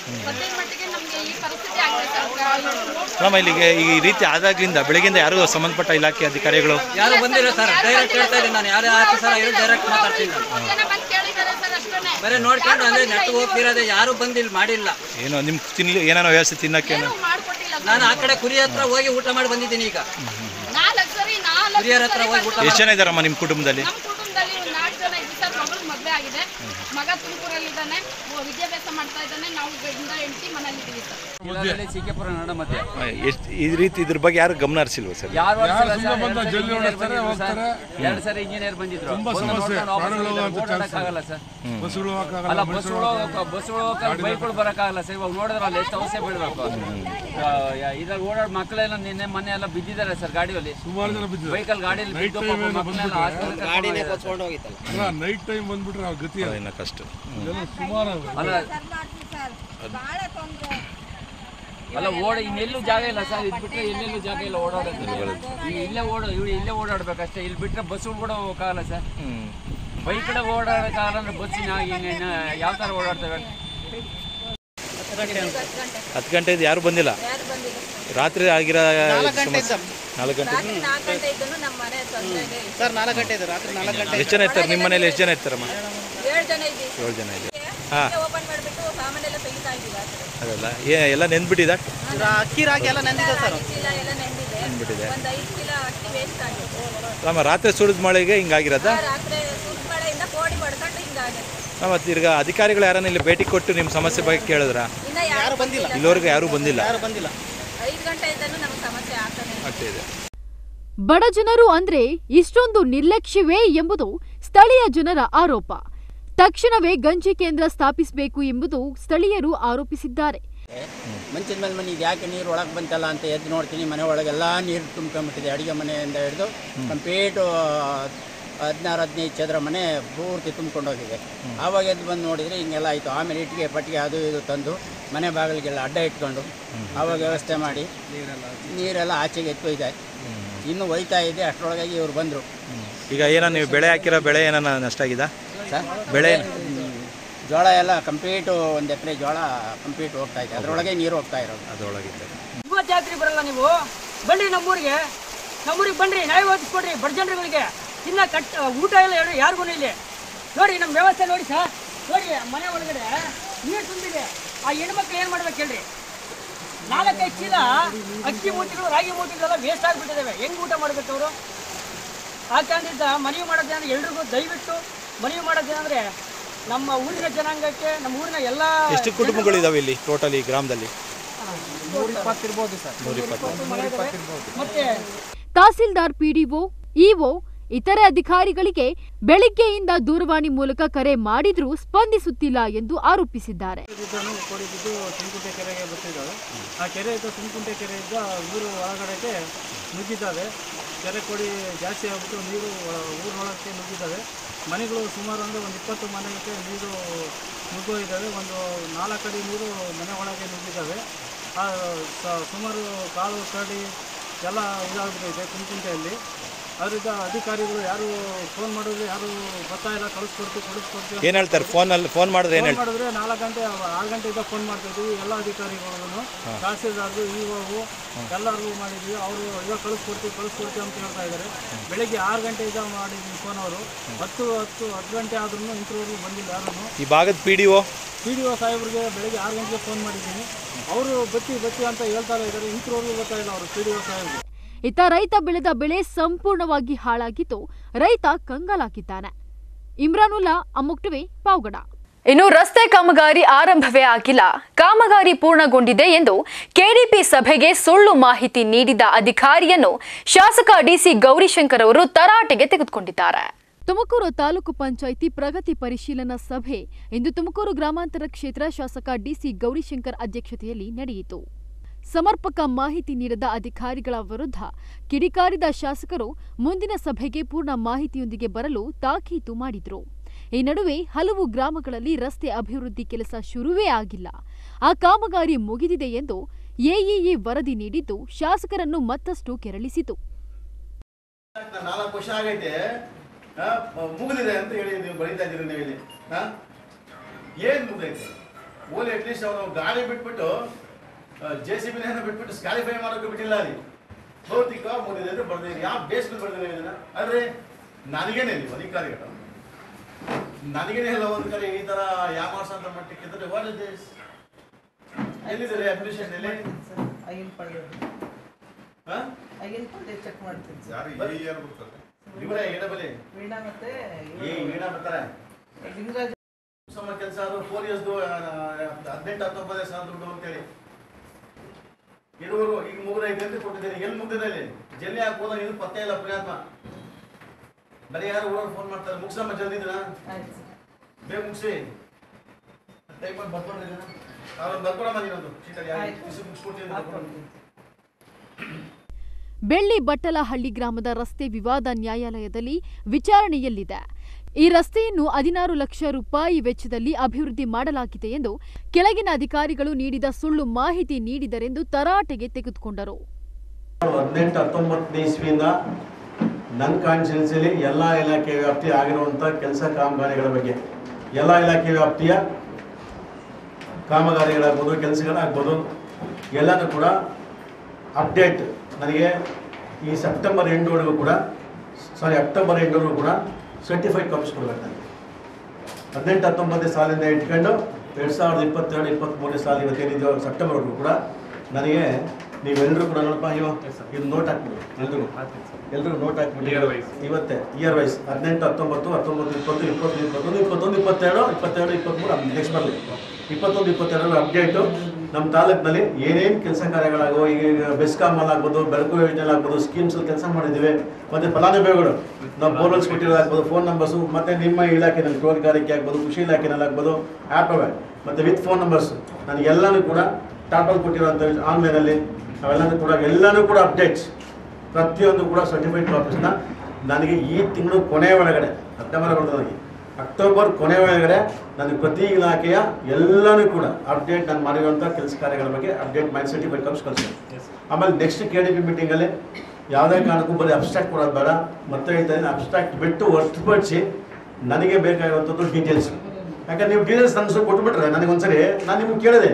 ಸದ್ಯದ ಮಟ್ಟಿಗೆ ನಮಗೆ ಈ ಪರಿಸ್ಥಿತಿ ಆಗಿದೆ ಸರ್ ಮೇಡಮ್ ಇಲ್ಲಿಗೆ ಈ ರೀತಿ ಆದಾಗ್ಲಿಂದ ಬೆಳಗ್ಗೆಯಿಂದ ಯಾರು ಸಂಬಂಧಪಟ್ಟ ಇಲಾಖೆ ಅಧಿಕಾರಿಗಳು ಯಾರು ಬಂದಿಲ್ಲ ಸರ್ ಡೈರೆಕ್ಟ್ ಹೇಳ್ತಾ ಇದ್ದೀನಿ ನಾನು ಯಾರೇ ಆಫೀಸರ್ ಆಗಿರೋ ಡೈರೆಕ್ಟ್ ಮಾತಾಡ್ತೀನಿ ನಾನು ಮೂರು ಜನ ಬಂದು ಕೇಳಿದ್ದಾರೆ ಸರ್ ಅಷ್ಟೇ ಬರೀ ನೋಡ್ಕೊಂಡು ಅಂದ್ರೆ ನೆಟ್ಟು ಹೋಗ್ತಿರೋದೆ ಯಾರು ಬಂದಿಲ್ಲ ಮಾಡಿಲ್ಲ ಏನೋ ನಿಮ್ಮ ತಿನ್ಲಿ ಏನಾನೋ ವ್ಯವಸ್ಥೆ ತಿನ್ನಕ್ಕೆ ಏನು ಮಾಡ್ಕೊಟ್ಟಿಲ್ಲ ಸರ್. ನಾನು ಆ ಕಡೆ ಕುರಿ ಹತ್ರ ಹೋಗಿ ಊಟ ಮಾಡಿ ಬಂದಿದ್ದೀನಿ ಈಗ ನಾಲ್ಕು ಸರಿ ನಾಲ್ಕು ಹಿರಿಯರ ಹತ್ರ ಸರಿ ಹೋಗಿ ಬಂದು ಊಟ ಎಷ್ಟು ಜನ ಇದ್ದಾರಮ್ಮ ನಿಮ್ಮ ಕುಟುಂಬದಲ್ಲಿ ನಮ್ಮ ಕುಟುಂಬದಲ್ಲಿ ಒಂದು ನಾಲ್ಕು ಜನ ಇದ್ದೀವಿ ಸರ್ ಮಗಳು ಮದುವೆ ಆಗಿದೆ ಮಗ ತುಮಕೂರಲ್ಲಿದ್ದಾನೆ ವಿದ್ಯಾಭ್ಯಾಸ ಮಾಡ್ತಾ ಇದ್ದಾನೆ ನಾವು ಗಂಡ ಹೆಂಡತಿ ಮನೇಲಿ ಇದ್ದೀವಿ ಸರ್ ಸಿಕ್ಕೆಪುರ ನಡ ಮಧ್ಯೆ ಎಷ್ಟು ಈ ರೀತಿ ಇದ್ರ ಬಗ್ಗೆ ಯಾರು ಗಮನ ಹರಿಸಿಲ್ವ ಸರ್ ಯಾರು ಎರಡು ಸರಿ ಇಂಜಿನಿಯರ್ ಬಂದಿದ್ರು ಓಡಾಡಕ್ಕಾಗಲ್ಲ ಸರ್ ಅಲ್ಲ ಬಸ್ಗಳು ಬಸ್ಗಳು ಬೈಕ್ಗಳು ಬರೋಕ್ಕಾಗಲ್ಲ ಸರ್ ಇವಾಗ ನೋಡಿದ್ರಲ್ಲ ಎಷ್ಟು ಅವಶ್ಯ ಬೀಳ್ಬೇಕು ಇದ್ರಲ್ಲಿ ಓಡಾಡ ಮಕ್ಕಳೆಲ್ಲ ನಿನ್ನೆ ಮೊನ್ನೆ ಎಲ್ಲ ಬಿದ್ದಿದ್ದಾರೆ ಸರ್ ಗಾಡಿಯಲ್ಲಿ ಬೈಕಲ್ಲಿ ಗಾಡಿಯಲ್ಲಿ ಬಿದ್ದು ಪಾಪ ಮಕ್ಕಳೆಲ್ಲ hospital ಕರ್ಕೊಂಡು ಹೋಗಿತ್ತಲ್ಲ. ನೈಟ್ ಟೈಮ್ ಬಂದ್ಬಿಟ್ರೆ ನಾವು ಗತಿ ಇನ್ನ ಕಷ್ಟ ಸುಮಾರು ಅಲ್ಲ ಅಲ್ಲ ಓಡ ಇನ್ನೆಲ್ಲೂ ಜಾಗ ಇಲ್ಲ ಸರ್ ಇದು ಬಿಟ್ರೆ ಎಲ್ಲೆಲ್ಲೂ ಜಾಗ ಇಲ್ಲ ಓಡಾಡೋದು ಈ ಇಲ್ಲೇ ಓಡ ಇವ್ರು ಇಲ್ಲೇ ಓಡಾಡ್ಬೇಕಷ್ಟೇ ಇಲ್ಲಿ ಬಿಟ್ರೆ ಬಸ್ಗಳು ಕೂಡ ಹೋಗಕ್ಕಾಗಲ್ಲ ಸರ್ ಬೈಕ್ ಕಡೆ ಓಡಾಡಕ್ಕಾಗಲ್ಲ ಅಂದ್ರೆ ಬಸ್ಸಿನ ಯಾವ ಥರ ಓಡಾಡ್ತೇವೆ ಹತ್ತು ಗಂಟೆದು ಯಾರು ಬಂದಿಲ್ಲ ರಾತ್ರಿ ಆಗಿರೋ ಸಮಸ್ಯೆ ನಾಲ್ಕು ಗಂಟೆ ಸರ್ ನಾಲ್ಕು ಗಂಟೆ ಇದೆ ರಾತ್ರಿ ನಾಲ್ಕು ಗಂಟೆ ಎಷ್ಟು ಜನ ಇರ್ತಾರೆ ನಿಮ್ಮ ಮನೇಲಿ ಎಷ್ಟು ಜನ ಇರ್ತಾರಮ್ಮ ಏಳು ಜನ ಇದ್ದೀವಿ ಏಳು ಜನ ಇದೆ ಹಾಂ ಓಪನ್ ಮಾಡಿಬಿಟ್ಟು ಸಾಮಾನೆಲ್ಲ ತೆಗಿತಾ ಇದ್ದೀವಿ ಆ ಕಡೆ ಅದಲ್ಲ ಏ ಎಲ್ಲ ನೆಂದ್ಬಿಟ್ಟಿದ ಅಕ್ಕಿ ರಾಗಿ ಎಲ್ಲ ನೆಂದಿದೆ ಸರ್ ಚೀಲ ಎಲ್ಲ ನೆಂದಿದೆ ನೆಂದ್ಬಿಟ್ಟಿದೆ ಒಂದು ಐದು ಚೀಲ ಅಕ್ಕಿ ವೇಸ್ಟ್ ಆಗಿದೆ ನಮ್ಮ ರಾತ್ರಿ ಸುರಿದ ಮಳೆಗೆ ಹಿಂಗಾಗಿರೋದ ಆ ರಾತ್ರಿ ಸುತ್ತ ಮಳೆಯಿಂದ ಕೋಡಿ ಬಡ್ಕೊಂಡು ಹಿಂಗಾಗಿದೆ ನಮ್ಮ ತಿರ್ಗಾ ಅಧಿಕಾರಿಗಳು ಯಾರನ್ನ ಇಲ್ಲಿ ಭೇಟಿ ಕೊಟ್ಟು ನಿಮ್ಮ ಸಮಸ್ಯೆ ಬಗ್ಗೆ ಕೇಳಿದ್ರ ಇನ್ನ ಯಾರು ಬಂದಿಲ್ಲ ಇಲ್ಲಿವರೆಗೂ ಯಾರೂ ಬಂದಿಲ್ಲ ಯಾರು ಬಂದಿಲ್ಲ ಐದು ಗಂಟೆಯಿಂದನೂ ನಮಗೆ ಸಮಸ್ಯೆ ಆಗ್ತಾನೆ ಇದೆ. ಆಗ್ತಾ ಇದೆ ಬಡ ಜನರು ಅಂದ್ರೆ ಇಷ್ಟೊಂದು ನಿರ್ಲಕ್ಷ್ಯವೇ ಎಂಬುದು ಸ್ಥಳೀಯ ಜನರ ಆರೋಪ ತಕ್ಷಣವೇ ಗಂಜಿ ಕೇಂದ್ರ ಸ್ಥಾಪಿಸಬೇಕು ಎಂಬುದು ಸ್ಥಳೀಯರು ಆರೋಪಿಸಿದ್ದಾರೆ ಮಂಚದ ಮೇಲೆ ಮನೆ ಯಾಕೆ ನೀರು ಒಳಗೆ ಬಂತಲ್ಲ ಅಂತ ಎದ್ದು ನೋಡ್ತೀನಿ ಮನೆ ಒಳಗೆಲ್ಲ ನೀರು ತುಂಬ್ಕೊಂಡ್ಬಿಟ್ಟಿದೆ ಅಡುಗೆ ಮನೆಯಿಂದ ಹಿಡಿದು ಕಂಪ್ಲೀಟು ಹದಿನಾರು ಹದಿನೈದು ಚದರ ಮನೆ ಪೂರ್ತಿ ತುಂಬ್ಕೊಂಡೋಗಿದೆ ಆವಾಗ ಎದ್ದು ಬಂದು ನೋಡಿದರೆ ಹಿಂಗೆಲ್ಲ ಆಯಿತು ಆಮೇಲೆ ಇಟ್ಟಿಗೆ ಪಟ್ಟಿಗೆ ಅದು ಇದು ತಂದು ಮನೆ ಬಾಗಿಲಿಗೆಲ್ಲ ಅಡ್ಡ ಇಟ್ಕೊಂಡು ಆವಾಗ ವ್ಯವಸ್ಥೆ ಮಾಡಿ ನೀರೆಲ್ಲ ಆಚೆಗೆ ಎತ್ತೊಯ್ದೆ ಇನ್ನೂ ಒಯ್ತಾ ಇದೆ ಅಷ್ಟರೊಳಗಾಗಿ ಇವ್ರು ಬಂದರು ಈಗ ಏನೋ ನೀವು ಬೆಳೆ ಹಾಕಿರೋ ಬೆಳೆ ಏನೋ ನಷ್ಟ ಆಗಿದಾ ಸರ್ ಬೆಳೆ ಜೋಳ ಎಲ್ಲ ಕಂಪ್ಲೀಟು ಒಂದು ಎಕರೆ ಜೋಳ ಕಂಪ್ಲೀಟ್ ಹೋಗ್ತಾ ಇದೆ ಅದರೊಳಗೆ ನೀರು ಹೋಗ್ತಾ ಇರೋದು ಅದರೊಳಗಿದೆ ಇವತ್ತು ಜಾತ್ರೆ ಬರಲ್ಲ ನೀವು ಬನ್ರಿ ನಮ್ಮೂರಿಗೆ ನಮ್ಮೂರಿಗೆ ಬನ್ರಿ ನ್ಯಾಯ ಒದಗಿಸ್ಕೊಡ್ರಿ ಬಡ ಜನರುಗಳಿಗೆ ಇನ್ನ ಕಟ್ ಊಟ ಎಲ್ಲ ಹೇಳಿ ಯಾರಿಗೂ ಇಲ್ಲಿ ನೋಡಿ ನಮ್ಮ ವ್ಯವಸ್ಥೆ ನೋಡಿ ಸರ್ ನೋಡಿ ಮನೆ ಒಳಗಡೆ ನೀರು ತುಂಬಿದೆ ಆ ಹೆಣ್ಮಕ್ಳು ಏನು ಮಾಡ್ಬೇಕು ಹೇಳ್ರಿ ನಾಲ್ಕೈದು ಚೀಲ ಅಕ್ಕಿ ಮೂತಿಗಳು ರಾಗಿ ಮೂತಿಗಳೆಲ್ಲ ವೇಸ್ಟ್ ಆಗಿಬಿಟ್ಟಿದ್ದಾವೆ ಹೆಂಗ್ ಊಟ ಮಾಡ್ಬೇಕು ಅವರು ಆ ಕಾರಣದಿಂದ ಮನವಿ ಮಾಡೋದೇನಂದ್ರೆ ಎಲ್ರಿಗೂ ದಯವಿಟ್ಟು ಮನವಿ ಮಾಡೋದೇನಂದ್ರೆ ನಮ್ಮ ಊರಿನ ಜನಾಂಗಕ್ಕೆ ನಮ್ಮ ಊರಿನ ಎಲ್ಲ ಎಷ್ಟು ಕುಟುಂಬಗಳು ಇದಾವೆ ಇಲ್ಲಿ ಟೋಟಲ್ ಈ ಗ್ರಾಮದಲ್ಲಿ ನೂರ ಇಪ್ಪತ್ತಿರ್ಬೋದು ಸರ್ ನೂರ ಇಪ್ಪತ್ತು ಮತ್ತೆ ತಹಸೀಲ್ದಾರ್ ಪಿಡಿಒ ಇಒ ಇತರೆ ಅಧಿಕಾರಿಗಳಿಗೆ ಬೆಳಿಗ್ಗೆಯಿಂದ ದೂರವಾಣಿ ಮೂಲಕ ಕರೆ ಮಾಡಿದ್ರೂ ಸ್ಪಂದಿಸುತ್ತಿಲ್ಲ ಎಂದು ಆರೋಪಿಸಿದ್ದಾರೆ ಬಿದ್ದನು ಕೋಡಿ ಬಿದ್ದು ಸುಂಕುಂಟೆ ಕೆರೆಗೆ ಬರ್ತಿದ್ದಾವೆ ಆ ಕೆರೆ ಇದ್ದ ಸುಂಕುಂಟೆ ಕೆರೆಯಿಂದ ಊರು ಒಳಗಡೆಗೆ ನುಗ್ಗಿದ್ದಾವೆ ಕೆರೆ ಕೊಡಿ ಜಾಸ್ತಿ ಆಗ್ಬಿಟ್ಟು ನೀರು ಒಳ- ಊರೊಳಕ್ಕೆ ನುಗ್ಗಿದ್ದಾವೆ ಮನೆಗಳು ಸುಮಾರು ಅಂದರೆ ಒಂದು ಇಪ್ಪತ್ತು ಮನೆಗೆ ನೀರು ನುಗ್ಗೋಗಿದ್ದಾವೆ ಒಂದು ನಾಲ್ಕು ಅಡಿ ನೀರು ಮನೆ ಒಳಗೆ ನುಗ್ಗಿದ್ದಾವೆ ಆ ಸ- ಸುಮಾರು ಕಾಳು ಕರಡಿ ಎಲ್ಲ ಇದಾಗ್ಬಿಟ್ಟಿದೆ ಕುಂಕುಂಟೆಯಲ್ಲಿ ಅದರಿಂದ ಅಧಿಕಾರಿಗಳು ಯಾರು ಫೋನ್ ಮಾಡಿದ್ರೆ ಯಾರು ಬರ್ತಾ ಇಲ್ಲ ಕಳಿಸ್ಕೊಡ್ತೀವಿ ಕಳಿಸ್ಕೊಡ್ತೀವಿ ಅಂತ ಏನು ಹೇಳ್ತಾರೆ ಫೋನಲ್ಲಿ ಫೋನ್ ಮಾಡಿದ್ರೆ ಏನು ಫೋನ್ ಹೇಳ್ತಾರೆ ಮಾಡಿದ್ರೆ ನಾಲ್ಕು ಗಂಟೆ ಆರು ಗಂಟೆಯಿಂದ ಫೋನ್ ಮಾಡ್ತಾ ಇದ್ವಿ ಎಲ್ಲ ಅಧಿಕಾರಿಗಳು ತಹಸೀಲ್ದಾರ್ದು ಇಒವು ಎಲ್ಲರಿಗೂ ಮಾಡಿದ್ವಿ ಅವರು ಇವಾಗ ಕಳಿಸ್ಕೊಡ್ತೀವಿ ಕಳಿಸ್ಕೊಡ್ತೀವಿ ಅಂತ ಹೇಳ್ತಾ ಇದ್ದಾರೆ ಬೆಳಿಗ್ಗೆ ಆರು ಗಂಟೆಯಿಂದ ಮಾಡಿದ್ವಿ ಫೋನ್ ಅವರು ಹತ್ತು ಹತ್ತು ಹತ್ತು ಗಂಟೆ ಆದ್ರೂ ಇಂಥವ್ರಿಗೂ ಬಂದಿಲ್ಲ ಯಾರೂ ಈ ಭಾಗದ P D O P D O ಸಾಹೇಬ್ರಿಗೆ ಬೆಳಿಗ್ಗೆ ಆರು ಗಂಟೆಗೆ ಫೋನ್ ಮಾಡಿದ್ದೀನಿ ಅವರು ಬತ್ತಿ ಬತ್ತಿ ಅಂತ ಹೇಳ್ತಾ ಇದ್ದಾರೆ ಇಂಥವ್ರಿಗೂ ಗೊತ್ತಾ ಇಲ್ಲ ಅವರು ಪಿ ಡಿ ಒ ಸಾಹೇಬ್ರು ಇತ್ತ ರೈತ ಬೆಳೆದ ಬೆಳೆ ಸಂಪೂರ್ಣವಾಗಿ ಹಾಳಾಗಿದ್ದು ರೈತ ಕಂಗಾಲಾಗಿದ್ದಾನೆ ಇಮ್ರಾನುಲ್ಲಾ ಅಮುಕ್ ಟಿವಿ ಪಾವಗಡ ಇನ್ನು ರಸ್ತೆ ಕಾಮಗಾರಿ ಆರಂಭವೇ ಆಗಿಲ್ಲ ಕಾಮಗಾರಿ ಪೂರ್ಣಗೊಂಡಿದೆ ಎಂದು ಕೆಡಿಪಿ ಸಭೆಗೆ ಸುಳ್ಳು ಮಾಹಿತಿ ನೀಡಿದ ಅಧಿಕಾರಿಯನ್ನು ಶಾಸಕ ಡಿಸಿ ಗೌರಿಶಂಕರ್ ಅವರು ತರಾಟೆಗೆ ತೆಗೆದುಕೊಂಡಿದ್ದಾರೆ ತುಮಕೂರು ತಾಲೂಕು ಪಂಚಾಯಿತಿ ಪ್ರಗತಿ ಪರಿಶೀಲನಾ ಸಭೆ ಇಂದು ತುಮಕೂರು ಗ್ರಾಮಾಂತರ ಕ್ಷೇತ್ರ ಶಾಸಕ ಡಿಸಿ ಗೌರಿಶಂಕರ್ ಅಧ್ಯಕ್ಷತೆಯಲ್ಲಿ ನಡೆಯಿತು ಸಮರ್ಪಕ ಮಾಹಿತಿ ನೀಡದ ಅಧಿಕಾರಿಗಳ ವಿರುದ್ಧ ಕಿಡಿಕಾರಿದ ಶಾಸಕರು ಮುಂದಿನ ಸಭೆಗೆ ಪೂರ್ಣ ಮಾಹಿತಿಯೊಂದಿಗೆ ಬರಲು ತಾಕೀತು ಮಾಡಿದ್ರು ಈ ನಡುವೆ ಹಲವು ಗ್ರಾಮಗಳಲ್ಲಿ ರಸ್ತೆ ಅಭಿವೃದ್ಧಿ ಕೆಲಸ ಶುರುವೇ ಆಗಿಲ್ಲ ಆ ಕಾಮಗಾರಿ ಮುಗಿದಿದೆ ಎಂದು ಎಇಇ ವರದಿ ನೀಡಿದ್ದು ಶಾಸಕರನ್ನು ಮತ್ತಷ್ಟು ಕೆರಳಿಸಿತು ನಾಲ್ಕು ವರ್ಷ ಆಗೈತೆ ಆ, ಮುಗಿದಿದೆ ಅಂತ ಹೇಳಿ ನೀವು ಬರೀತಾ ಇದ್ದೀರಿ ನೀವು ಇಲ್ಲಿ ಹಾ ಏನ್ ಮುಗೈತೆ ಓಲಿ ಅಟ್ಲೀಸ್ಟ್ ಅವನು ಗಾಡಿ ಬಿಟ್ಬಿಟ್ಟು ಜೆ ಸಿ ಬಿನ ಬಿಟ್ಬಿಟ್ಟು ಸ್ಕ್ಯಾಲಿಫೈ ಮಾಡೋಕೆ ಬಿಟ್ಟಿಲ್ಲ ಅಲ್ಲಿ ಭೌತಿಕ ಮುರಿದೆ ಅಂತ ಬರ್ದಿದೆ ಯಾವ ಬೇಸ್ ಮೇಲೆ ಬರ್ದಿದೆ ಇದನ್ನ ಆದ್ರೆ ನನಗೇನೆ ನೀವು ಅಧಿಕಾರಿಗಳು ನನಗೇನೆ ಎಲ್ಲ ಒಂದು ಕಡೆ ಈ ತರ ಯಾಮಾರ್ಸ ಅಂತ ಮಟ್ಟಕ್ಕೆ ಇದ್ರೆ ವಾಟ್ ಇಸ್ ದಿಸ್ ಎಲ್ಲಿದ್ದಾರೆ ಅಪ್ಲಿಕೇಶನ್ ಎಲ್ಲಿ ಆಗಿನ ಪಳ್ಳಿ ಹಾ? ಆಗಿನ ಪಳ್ಳಿ ಚೆಕ್ ಮಾಡ್ತೀನಿ ಯಾರು ಈ ಯಾರು ಬರ್ತಾರೆ ಇವರೇ ಎಡಬಲಿ ವೀಣಾ ಮತ್ತೆ ಏ ವೀಣಾ ಬರ್ತಾರೆ ಲಿಂಗರಾಜ್ ಸಮ ಕೆಲಸ ಅದು ಫೋರ್ ಇಯರ್ಸ್ದು ಹದಿನೆಂಟು ಹತ್ತೊಂಬತ್ತು ಸಾವಿರ ದುಡ್ಡು ಅಂತೇಳಿ ಇರುವರು ಈಗ ಮುಗಿದೈತೆ ಅಂತ ಕೊಟ್ಟಿದ್ದೇನೆ ಎಲ್ಲಿ ಮುಗಿದಿದೆ ಅಲ್ಲಿ ಜಲ್ಲಿ ಹಾಕ್ಬೋದ ಇದು ಪತ್ತೆ ಇಲ್ಲ ಪುಣ್ಯಾತ್ಮ ಬರೀ ಯಾರು ಊರವ್ರು ಫೋನ್ ಮಾಡ್ತಾರೆ ಮುಗಿಸಮ್ಮ ಜಲ್ದಿ ಇದನ್ನ ಬೇಗ ಮುಗಿಸಿ ಟೈಮ್ ಮಾಡಿ ಬರ್ಕೊಂಡಿದ್ದೀನ ಅವ್ರು ಬರ್ಕೊಡಮ್ಮ ನೀನೊಂದು ಚೀಟಲ್ಲಿ ಆಯ್ತು. ಮುಗಿಸ್ಕೊಡ್ತೀನಿ ಅಂತ ಬರ್ಕೊಂಡು. ಬೆಳ್ಳಿ ಬಟ್ಟಲಹಳ್ಳಿ ಗ್ರಾಮದ ರಸ್ತೆ ವಿವಾದ ನ್ಯಾಯಾಲಯದಲ್ಲಿ ವಿಚಾರಣೆಯಲ್ಲಿದೆ ಈ ರಸ್ತೆಯನ್ನು ಹದಿನಾರು ಲಕ್ಷ ರೂಪಾಯಿ ವೆಚ್ಚದಲ್ಲಿ ಅಭಿವೃದ್ಧಿ ಮಾಡಲಾಗಿದೆ ಎಂದು ಕೆಳಗಿನ ಅಧಿಕಾರಿಗಳು ನೀಡಿದ ಸುಳ್ಳು ಮಾಹಿತಿ ನೀಡಿದರೆಂದು ತರಾಟೆಗೆ ತೆಗೆದುಕೊಂಡರು ಹದಿನೆಂಟು ಹತ್ತೊಂಬತ್ತನೇ ಇಸ್ವಿಯಿಂದ ನನ್ನ ಕಾನ್ಸ್ಟಿಟ್ಯೂನ್ಸಿಲಿ ಎಲ್ಲ ಇಲಾಖೆ ವ್ಯಾಪ್ತಿ ಆಗಿರುವಂಥ ಕೆಲಸ ಕಾಮಗಾರಿಗಳ ಬಗ್ಗೆ ಎಲ್ಲ ಇಲಾಖೆ ವ್ಯಾಪ್ತಿಯ ಕಾಮಗಾರಿಗಳಾಗ್ಬೋದು ಕೆಲಸಗಳಾಗ್ಬೋದು ಎಲ್ಲನೂ ಕೂಡ ಅಪ್ಡೇಟ್ ನನಗೆ ಈ ಸೆಪ್ಟೆಂಬರ್ ಎಂಟುವರೆಗೂ ಕೂಡ ಸಾರಿ ಅಕ್ಟೋಬರ್ ಎಂಟುವರೆಗೂ ಕೂಡ ಸರ್ಟಿಫೈಡ್ ಕಾಪೀಸ್ ಕೊಡಬೇಕು ನನಗೆ ಹದಿನೆಂಟು ಹತ್ತೊಂಬತ್ತನೇ ಸಾಲಿಂದ ಇಟ್ಕೊಂಡು ಎರಡು ಸಾವಿರದ ಇಪ್ಪತ್ತೆರಡು ಇಪ್ಪತ್ತ್ಮೂರನೇ ಸಾಲ ಇವತ್ತೇನಿದೆಯೋ ಸೆಪ್ಟೆಂಬರ್ವರೆಗೂ ಕೂಡ ನನಗೆ ನೀವೆಲ್ಲರೂ ಕೂಡ ನೋಡಪ್ಪ ಅಯ್ಯೋ ಇದು ನೋಟ್ ಹಾಕ್ಬಿಡು ಎಲ್ರಿಗೂ ಎಲ್ರಿಗೂ ನೋಟ್ ಹಾಕ್ಬಿಟ್ಟು ಇವತ್ತೇ ಇಯರ್ ವೈಸ್ ಹದಿನೆಂಟು ಹತ್ತೊಂಬತ್ತು ಹತ್ತೊಂಬತ್ತು ಇಪ್ಪತ್ತು ಇಪ್ಪತ್ತು ಇಪ್ಪತ್ತೊಂದು ಇಪ್ಪತ್ತೊಂದು ಇಪ್ಪತ್ತೆರಡು ಇಪ್ಪತ್ತೆರಡು ಇಪ್ಪತ್ತ್ಮೂರು ನೆಕ್ಸ್ಟ್ ಬರಲಿ ಇಪ್ಪತ್ತೊಂದು ಇಪ್ಪತ್ತೆರಡರ ಅಪ್ಡೇಟು ನಮ್ಮ ತಾಲೂಕಿನಲ್ಲಿ ಏನೇನು ಕೆಲಸ ಕಾರ್ಯಗಳಾಗೋ ಈಗ ಬೆಸ್ಕಾಮಲ್ಲಿ ಆಗ್ಬೋದು ಬೆಳಕು ಯೋಜನೆ ಆಗ್ಬೋದು ಸ್ಕೀಮ್ಸ್ ಕೆಲಸ ಮಾಡಿದ್ದೀವಿ ಮತ್ತು ಫಲಾನುಭವಿಗಳು ನಾವು ಬೋರ್ವೆಲ್ಸ್ ಕೊಟ್ಟಿರೋದಾಗ್ಬೋದು ಫೋನ್ ನಂಬರ್ಸು ಮತ್ತು ನಿಮ್ಮ ಇಲಾಖೆನಲ್ಲಿ ತೋಟಗಾರಿಕೆ ಆಗ್ಬೋದು ಕೃಷಿ ಇಲಾಖೆನಲ್ಲಿ ಆಗ್ಬೋದು ಆ್ಯಪ್ ಅವೆ ಮತ್ತು ವಿತ್ ಫೋನ್ ನಂಬರ್ಸ್ ನಾನು ಎಲ್ಲನೂ ಕೂಡ ಟಾಟಲ್ ಕೊಟ್ಟಿರೋಂಥ ಆನ್ಲೈನಲ್ಲಿ ಅವೆಲ್ಲನೂ ಕೂಡ ಎಲ್ಲನೂ ಕೂಡ ಅಪ್ಡೇಟ್ಸ್ ಪ್ರತಿಯೊಂದು ಕೂಡ ಸರ್ಟಿಫೈಡ್ ಕಾಪೀಸ್ನ ನನಗೆ ಈ ತಿಂಗಳು ಕೊನೆ ಒಳಗಡೆ ಸೆಪ್ಟೆಂಬರ್ ಬರ್ತದೆ ನನಗೆ ಅಕ್ಟೋಬರ್ ಕೊನೆ ಒಳಗಡೆ ನನಗೆ ಪ್ರತಿ ಇಲಾಖೆಯ ಎಲ್ಲನೂ ಕೂಡ ಅಪ್ಡೇಟ್ ನಾನು ಮಾಡಿರುವಂಥ ಕೆಲಸ ಕಾರ್ಯಗಳ ಬಗ್ಗೆ ಅಪ್ಡೇಟ್ ಮಾಡಿ ಸರ್ಟಿಫೈಡ್ ಕಾಪೀಸ್ ಕಳಿಸ್ತೀನಿ ಆಮೇಲೆ ನೆಕ್ಸ್ಟ್ ಕೆ ಡಿ ಪಿ ಮೀಟಿಂಗಲ್ಲಿ ಯಾವುದೇ ಕಾರಣಕ್ಕೂ ಬರೀ ಅಬ್ಸ್ಟ್ರಾಕ್ಟ್ ಕೊಡೋದು ಬೇಡ ಮತ್ತೆ ಹೇಳ್ತಾ ಇದ್ದೀನಿ ಅಬ್ಸ್ಟ್ರಾಕ್ಟ್ ಬಿಟ್ಟು ಹೊರತುಪಡಿಸಿ ನನಗೆ ಬೇಕಾಗಿರುವಂಥದ್ದು ಡೀಟೇಲ್ಸ್ ಯಾಕಂದ್ರೆ ನೀವು ಡೀಟೇಲ್ಸ್ ನನ್ನ ಕೊಟ್ಬಿಟ್ರೆ ನನಗೊಂದ್ಸರಿ ನಾನು ನಿಮ್ಗೆ ಕೇಳಿದೆ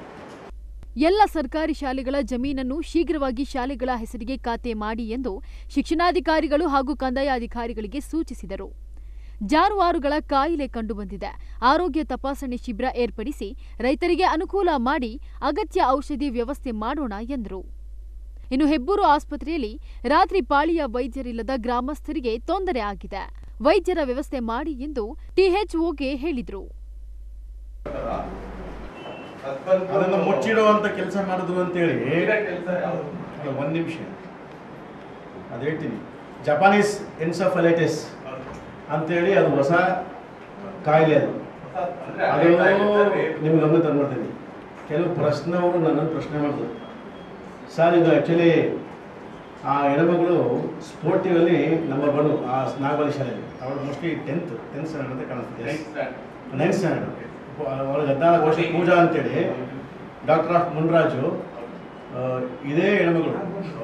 ಎಲ್ಲ ಸರ್ಕಾರಿ ಶಾಲೆಗಳ ಜಮೀನನ್ನು ಶೀಘ್ರವಾಗಿ ಶಾಲೆಗಳ ಹೆಸರಿಗೆ ಖಾತೆ ಮಾಡಿ ಎಂದು ಶಿಕ್ಷಣಾಧಿಕಾರಿಗಳು ಹಾಗೂ ಕಂದಾಯ ಅಧಿಕಾರಿಗಳಿಗೆ ಸೂಚಿಸಿದರು ಜಾನುವಾರುಗಳ ಕಾಯಿಲೆ ಕಂಡುಬಂದಿದೆ ಆರೋಗ್ಯ ತಪಾಸಣೆ ಶಿಬಿರ ಏರ್ಪಡಿಸಿ ರೈತರಿಗೆ ಅನುಕೂಲ ಮಾಡಿ ಅಗತ್ಯ ಔಷಧಿ ವ್ಯವಸ್ಥೆ ಮಾಡೋಣ ಎಂದರು ಇನ್ನು ಹೆಬ್ಬೂರು ಆಸ್ಪತ್ರೆಯಲ್ಲಿ ರಾತ್ರಿ ಪಾಳಿಯ ವೈದ್ಯರಿಲ್ಲದ ಗ್ರಾಮಸ್ಥರಿಗೆ ತೊಂದರೆ ಆಗಿದೆ ವೈದ್ಯರ ವ್ಯವಸ್ಥೆ ಮಾಡಿ ಎಂದು ಟಿಎಚ್ಒಗೆ ಹೇಳಿದರು ಅದನ್ನು ಮುಚ್ಚಿಡುವಂತ ಕೆಲಸ ಮಾಡಿದ್ರು ಅಂತೇಳಿ ಅಲ್ಲ, ಒಂದ್ ನಿಮಿಷ ಅದು ಹೇಳ್ತೀನಿ ಜಪಾನೀಸ್ ಎನ್ಸಫಲೈಟಿಸ್ ಅಂತೇಳಿ ಅದು ಹೊಸ ಕಾಯಿಲೆ ಅದು ಅದು ನಿಮ್ಗೆ ಗಮನ ತಂದ್ಬಿಡ್ತೀನಿ ಕೆಲವು ಪ್ರಶ್ನೆಯವರು ನನ್ನನ್ನು ಪ್ರಶ್ನೆ ಮಾಡಿದ್ರು ಸರ್ ಇದು ಆ್ಯಕ್ಚುಲಿ ಆ ಹೆಣ್ಮಗಳು ಸ್ಪೋರ್ಟಿವಲ್ಲಿ ನಂಬರ್ ಒನ್ ಆ ನಾಗವಲ್ಲಿ ಶಾಲೆಯಲ್ಲಿ ಅವಳು ಮೋಸ್ಟ್ಲಿ ಟೆಂತ್ ಟೆಂತ್ ಸ್ಟ್ಯಾಂಡರ್ಡ್ ಅಂತ ಕಾಣಿಸ್ತಿದೆ ನೈನ್ತ್ ಸ್ಟ್ಯಾಂಡರ್ಡ್ ಅವಳಿಗೆ ಹದಿನಾಲ್ಕು ವರ್ಷ ಪೂಜಾ ಅಂತೇಳಿ ಡಾಕ್ಟರ್ ಆಫ್ ಮುನ್ರಾಜು ಆ, ಇದೇ ಹೆಣ್ಮಗಳು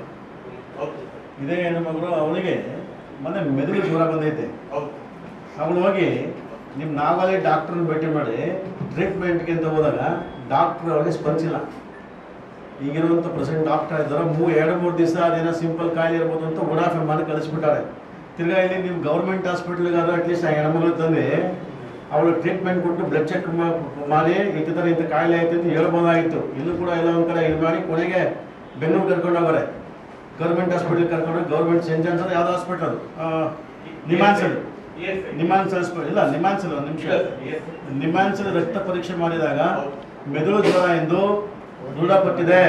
ಇದೇ ಹೆಣ್ಮಗಳು ಅವಳಿಗೆ ಮೊನ್ನೆ ಮೆದುಳು ಜ್ವರ ಬಂದೈತೆ ಅವಳು ಹೋಗಿ ನಿಮ್ಮ ನಾವಲ್ಲೇ ಡಾಕ್ಟ್ರನ್ನ ಭೇಟಿ ಮಾಡಿ ಟ್ರೀಟ್ಮೆಂಟ್ಗೆ ಅಂತ ಹೋದಾಗ ಡಾಕ್ಟ್ರ್ ಅವಳಿಗೆ ಸ್ಪಂದಿಸಿಲ್ಲ ಈಗಿರುವಂಥ ಪ್ರೆಸೆಂಟ್ ಡಾಕ್ಟರ್ ಇದ್ದಾರೆ ಮೂ ಎರಡು ಮೂರು ದಿವಸ ಅದೇನೋ ಸಿಂಪಲ್ ಕಾಯಿಲೆ ಇರ್ಬೋದು ಅಂತ ಉಡಾಫೆ ಮಾಡಿ ಕಳಿಸ್ಬಿಟ್ಟಾರೆ ತಿರ್ಗಾ ಇಲ್ಲಿ ನೀವು ಗೌರ್ಮೆಂಟ್ ಹಾಸ್ಪಿಟ್ಲಿಗಾದ್ರೂ ಅಟ್ಲೀಸ್ಟ್ ಆ ಹೆಣ್ಮಗಳು ತಂದು ಅವಳು ಟ್ರೀಟ್ಮೆಂಟ್ ಕೊಟ್ಟು ಬ್ಲಡ್ ಚೆಕ್ ಮಾಡಿ ಇಂಥ ಥರ ಇಂಥ ಕಾಯಿಲೆ ಆಯ್ತು ಅಂತ ಹೇಳ್ಬೋದಾಗಿತ್ತು ಇಲ್ಲೂ ಕೂಡ ಎಲ್ಲ ಒಂದು ಕಡೆ ಇದು ಮಾಡಿ ಕೊನೆಗೆ ಬೆಂಗಳೂರು ಕರ್ಕೊಂಡು ಹೋಗೋರೆ ಗೌರ್ಮೆಂಟ್ ಹಾಸ್ಪಿಟ್ಲಿಗೆ ಕರ್ಕೊಂಡು ಗೌರ್ಮೆಂಟ್ ಸೆಂಟ್ ಜಾನ್ಸ್ ಅದು ಯಾವ್ದು ಹಾಸ್ಪಿಟಲ್ ಅದು ನಿಮಾನ್ಸಲ್ ನಿಮಾನ್ಸಲ್ ಹಾಸ್ಪಿಟಲ್ ಇಲ್ಲ ನಿಮಾನ್ಸಲ್ ಒಂದು ನಿಮಿಷ ನಿಮಾನ್ಸಲ್ ರಕ್ತ ಪರೀಕ್ಷೆ ಮಾಡಿದಾಗ ಮೆದುಳು ಜ್ವರ ಎಂದು ದೃಢಪಟ್ಟಿದೆ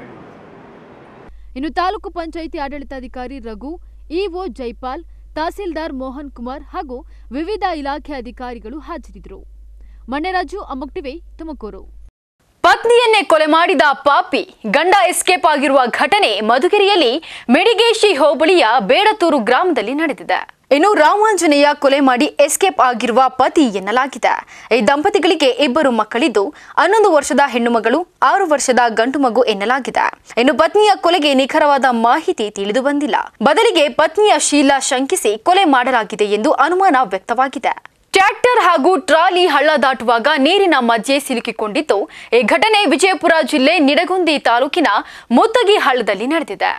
ಇನ್ನು ತಾಲೂಕು ಪಂಚಾಯಿತಿ ಆಡಳಿತಾಧಿಕಾರಿ ರಘು ಇಒ ಜೈಪಾಲ್ ತಹಸೀಲ್ದಾರ್ ಮೋಹನ್ ಕುಮಾರ್ ಹಾಗೂ ವಿವಿಧ ಇಲಾಖೆ ಅಧಿಕಾರಿಗಳು ಹಾಜರಿದ್ದರು ಮಣ್ಣೆರಾಜು ಅಮೋಕ್ ಟಿವಿ ತುಮಕೂರು ಪತ್ನಿಯನ್ನೇ ಕೊಲೆ ಮಾಡಿದ ಪಾಪಿ ಗಂಡ ಎಸ್ಕೇಪ್ ಆಗಿರುವ ಘಟನೆ ಮಧುಗಿರಿಯಲ್ಲಿ ಮೆಡಿಗೇಶಿ ಹೋಬಳಿಯ ಬೇಡತೂರು ಗ್ರಾಮದಲ್ಲಿ ನಡೆದಿದೆ ಇನ್ನು ರಾಮಾಂಜನೇಯ ಕೊಲೆ ಮಾಡಿ ಎಸ್ಕೇಪ್ ಆಗಿರುವ ಪತಿ ಎನ್ನಲಾಗಿದೆ ಈ ದಂಪತಿಗಳಿಗೆ ಇಬ್ಬರು ಮಕ್ಕಳಿದ್ದು ಹನ್ನೊಂದು ವರ್ಷದ ಹೆಣ್ಣು ಮಗಳು ಆರು ವರ್ಷದ ಗಂಡು ಮಗು ಎನ್ನಲಾಗಿದೆ ಇನ್ನು ಪತ್ನಿಯ ಕೊಲೆಗೆ ನಿಖರವಾದ ಮಾಹಿತಿ ತಿಳಿದು ಬಂದಿಲ್ಲ ಬದಲಿಗೆ ಪತ್ನಿಯ ಶೀಲ ಶಂಕಿಸಿ ಕೊಲೆ ಮಾಡಲಾಗಿದೆ ಎಂದು ಅನುಮಾನ ವ್ಯಕ್ತವಾಗಿದೆ ಟ್ರ್ಯಾಕ್ಟರ್ ಹಾಗೂ ಟ್ರಾಲಿ ಹಳ್ಳ ದಾಟುವಾಗ ನೀರಿನ ಮಧ್ಯೆ ಸಿಲುಕಿಕೊಂಡಿದ್ದು ಈ ಘಟನೆ ವಿಜಯಪುರ ಜಿಲ್ಲೆ ನಿಡಗುಂದಿ ತಾಲೂಕಿನ ಮುತ್ತಗಿ ಹಳ್ಳದಲ್ಲಿ ನಡೆದಿದೆ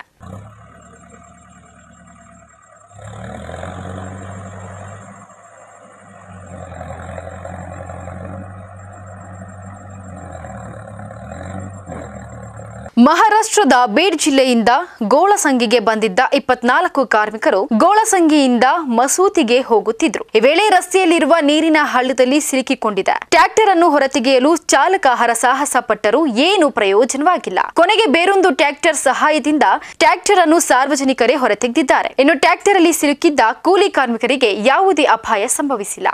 ಮಹಾರಾಷ್ಟ್ರದ ಬೀಡ್ ಜಿಲ್ಲೆಯಿಂದ ಗೋಳಸಂಗಿಗೆ ಬಂದಿದ್ದ ಇಪ್ಪತ್ನಾಲ್ಕು ಕಾರ್ಮಿಕರು ಗೋಳಸಂಗಿಯಿಂದ ಮಸೂತಿಗೆ ಹೋಗುತ್ತಿದ್ರು ಈ ವೇಳೆ ರಸ್ತೆಯಲ್ಲಿರುವ ನೀರಿನ ಹಳ್ಳದಲ್ಲಿ ಸಿಲುಕಿಕೊಂಡಿದೆ ಟ್ರ್ಯಾಕ್ಟರ್ ಅನ್ನು ಹೊರತೆಗೆಯಲು ಚಾಲಕ ಹರಸಾಹಸ ಪಟ್ಟರು ಏನು ಪ್ರಯೋಜನವಾಗಿಲ್ಲ ಕೊನೆಗೆ ಬೇರೊಂದು ಟ್ರ್ಯಾಕ್ಟರ್ ಸಹಾಯದಿಂದ ಟ್ರ್ಯಾಕ್ಟರ್ ಅನ್ನು ಸಾರ್ವಜನಿಕರೇ ಹೊರತೆಗೆದಿದ್ದಾರೆ ಇನ್ನು ಟ್ರ್ಯಾಕ್ಟರ್ ಅಲ್ಲಿ ಸಿಲುಕಿದ್ದ ಕೂಲಿ ಕಾರ್ಮಿಕರಿಗೆ ಯಾವುದೇ ಅಪಾಯ ಸಂಭವಿಸಿಲ್ಲ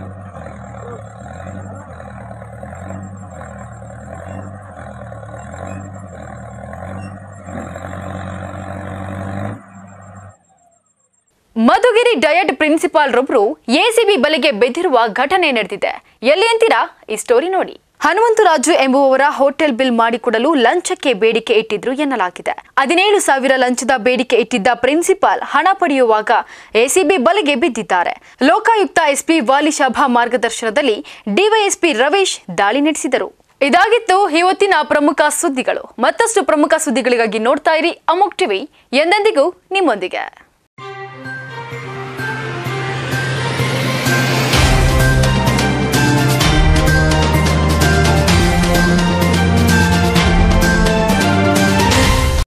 ಮಧುಗಿರಿ ಡಯಟ್ ಪ್ರಿನ್ಸಿಪಾಲ್ ರೊಬ್ರು ಎಸಿಬಿ ಬಲೆಗೆ ಬೆದಿರುವ ಘಟನೆ ನಡೆದಿದೆ ಎಲ್ಲಿ ಅಂತೀರಾ ಈ ಸ್ಟೋರಿ ನೋಡಿ ಹನುಮಂತರಾಜು ಎಂಬುವವರ ಹೋಟೆಲ್ ಬಿಲ್ ಮಾಡಿಕೊಡಲು ಲಂಚಕ್ಕೆ ಬೇಡಿಕೆ ಇಟ್ಟಿದ್ರು ಎನ್ನಲಾಗಿದೆ ಹದಿನೇಳು ಸಾವಿರ ಲಂಚದ ಬೇಡಿಕೆ ಇಟ್ಟಿದ್ದ ಪ್ರಿನ್ಸಿಪಾಲ್ ಹಣ ಪಡೆಯುವಾಗ ಎಸಿಬಿ ಬಲೆಗೆ ಬಿದ್ದಿದ್ದಾರೆ ಲೋಕಾಯುಕ್ತ ಎಸ್ಪಿ ವಾಲಿಶಾಭಾ ಮಾರ್ಗದರ್ಶನದಲ್ಲಿ ಡಿವೈಎಸ್ಪಿ ರವೀಶ್ ದಾಳಿ ನಡೆಸಿದರು ಇದಾಗಿತ್ತು ಇವತ್ತಿನ ಪ್ರಮುಖ ಸುದ್ದಿಗಳು ಮತ್ತಷ್ಟು ಪ್ರಮುಖ ಸುದ್ದಿಗಳಿಗಾಗಿ ನೋಡ್ತಾ ಇರಿ ಅಮೋಕ್ ಟಿವಿ ಎಂದೆಂದಿಗೂ ನಿಮ್ಮೊಂದಿಗೆ